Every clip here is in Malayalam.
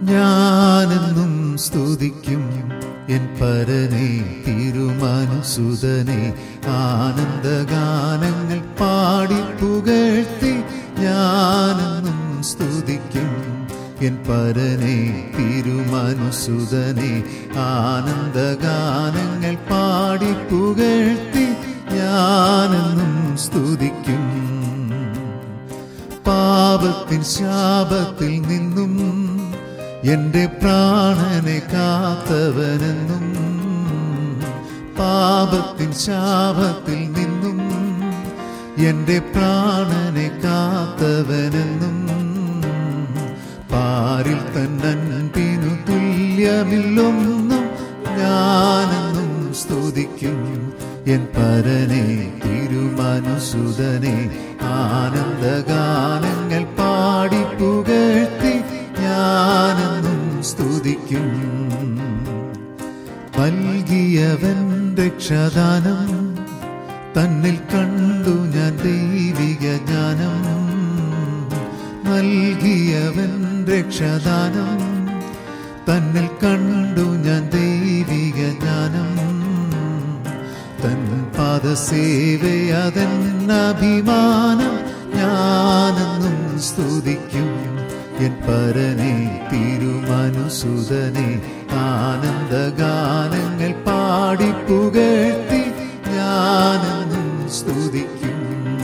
ഞാനെന്നും സ്തുതിക്കും എൻ പരനെ തിരുമാനുസുതനെ ആനന്ദഗാനങ്ങൾ പാടി പുകഴ്ത്തി ഞാനെന്നും സ്തുതിക്കും എൻ പരനെ തിരുമാനുസുതനെ ആനന്ദഗാനങ്ങൾ പാടി പുകഴ്ത്തി ഞാനെന്നും സ്തുതിക്കും പാപത്തിൻ ശാപത്തിൽ നിന്നും എന്റെ പ്രാണനെ കാത്തവനെന്നും പാപത്തിൻ ശാപത്തിൽ നിന്നും എന്റെ പ്രാണനെ കാത്തവനെന്നും പാരിൽ തന്നൻപിനു തുല്യമില്ലൊന്നും ഞാനെന്നും സ്തുതിക്കും എൻ പരനെ തിരുമനുസുതനെ ആനന്ദഗാനങ്ങൾ പാടി പുകഴ്ത്തി ഞാനെന്നും സ്തുതിക്കും നൽകിയവൻ രക്ഷദാനം തന്നിൽ കണ്ടു ഞാൻ ദൈവിക ജ്ഞാനം നൽകിയവൻ രക്ഷദാനം തന്നിൽ കണ്ടു ഞാൻ ദൈവിക ജ്ഞാനം തൻ പാദസേവയതൻ അഭിമാനം ഞാനെന്നും സ്തുതിക്കും എൻ പരനെ തിരുമനുസുതനെ ആനന്ദഗാനങ്ങൾ പാടി പുകഴ്ത്തി ഞാനെന്നും സ്തുതിക്കും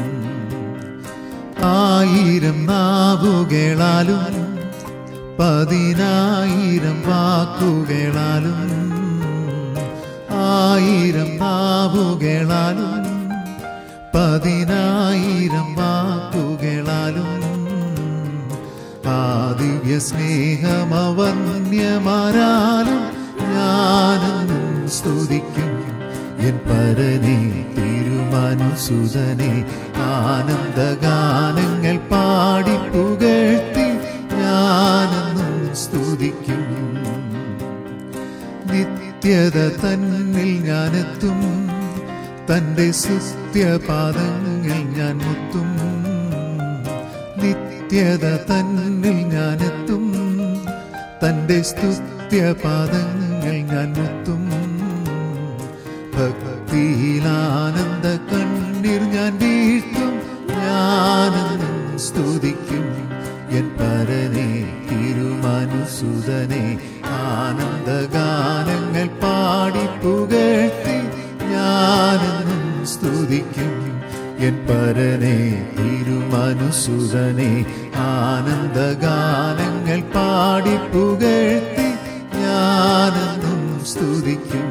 ആയിരം നാവുകളാലും പതിനായിരം വാക്കുകളാലും ആയിരം നാവുകളാലും പതിനായിരം വാക്കുകളാലും ആദിവ്യ സ്നേഹമവന്യമാരാലും ഞാനെന്നും സ്തുതിക്കും എൻ പരനെ തിരുമനുസുതനെ ആനന്ദഗാനങ്ങൾ പാടി പുകഴ്ത്തി ഞാനെന്നും സ്തുതിക്കും നിത്യത തന്നിൽ ഞാനെത്തും തൻ്റെ സുത്യപാദങ്ങൾ ഞാൻ മുത്തും നിത്യത തന്നിൽ ഞാനെത്തും തൻ്റെ സ്തുത്യപാദങ്ങൾ ഞാൻ മുത്തും ഭക്തിയിലാനന്ദ കണ്ണീർ ഞാൻ വീഴ്ത്തും ഞാനെന്നും സ്തുതിക്കും എൻ പരനെ തിരുമനുസുതനെ ആനന്ദഗാനങ്ങൾ പാടി പുകഴ്ത്തി ഞാനെന്നും സ്തുതിക്കും എൻ പരനെ തിരുമനുസുതനെ ആനന്ദഗാനങ്ങൾ പാടി പുകഴ്ത്തി ഞാനെന്നും സ്തുതിക്കും